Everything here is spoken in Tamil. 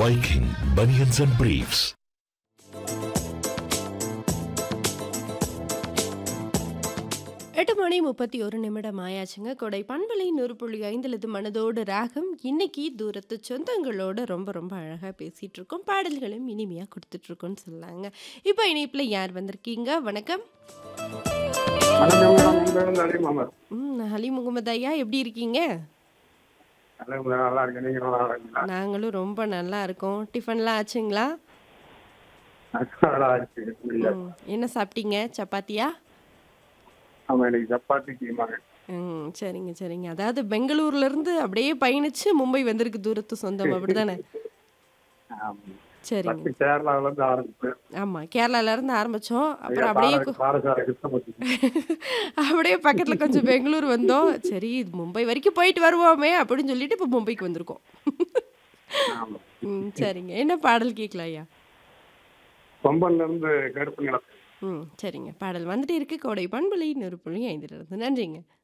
Viking Bunions and Briefs. எட்டு மணி முப்பத்தி ஒரு நிமிடம் ஆயாச்சுங்க கொடை பண்பலை நூறு புள்ளி ஐந்துலது மனதோடு ராகம் இன்னைக்கு தூரத்து சொந்தங்களோட ரொம்ப ரொம்ப அழகாக பேசிட்டு இருக்கோம் பாடல்களும் இனிமையாக கொடுத்துட்டு இருக்கோம்னு சொல்லாங்க இப்போ இணைப்பில் யார் வந்திருக்கீங்க வணக்கம் வணக்கம் மேடம் உங்க பேர் வந்து அலி முகமது ம் ஹலி முகமது ஐயா எப்படி இருக்கீங்க நல்ல நல்லா இருக்கேன் நீங்க நல்லா இருக்கீங்களா நாங்களும் ரொம்ப நல்லா இருக்கோம் டிஃபன்லாம் ஆச்சுங்களா நல்லா இருக்கு முடியாது ம், என்ன சாப்பிட்டீங்க சப்பாத்தியா ஆமா இன்னைக்கு சப்பாத்தி கீமாங்க ம் சரிங்க சரிங்க அதாவது பெங்களூர்ல இருந்து அப்படியே பயணிச்சு மும்பை வந்திருக்கு தூரத்து சொந்தம் அப்படிதானே ஆமா. சரிங்க ஃபர்ஸ்ட் கேரளாவுல இருந்து ஆரம்பிச்சு ஆமா கேரளால இருந்து ஆரம்பிச்சோம் அப்புறம் அப்படியே கு- பாரசார கிருஷ்ணமூர்த்தி அப்படியே பக்கத்துல கொஞ்சம் பெங்களூர் வந்தோம் சரி இது மும்பை வரைக்கும் போயிட்டு வருவோமே அப்படின்னு சொல்லிட்டு இப்போ மும்பைக்கு வந்திருக்கோம் ஆமா ம் சரிங்க என்ன பாடல் கேட்கலாம் ஐயா கொம்பன்ல இருந்து கருப்பு நிலம் ம் சரிங்க பாடல் வந்துட்டு இருக்கு கோடை பண்புலை நெருப்புள்ளி ஐந்துல இருந்து நன்றிங்க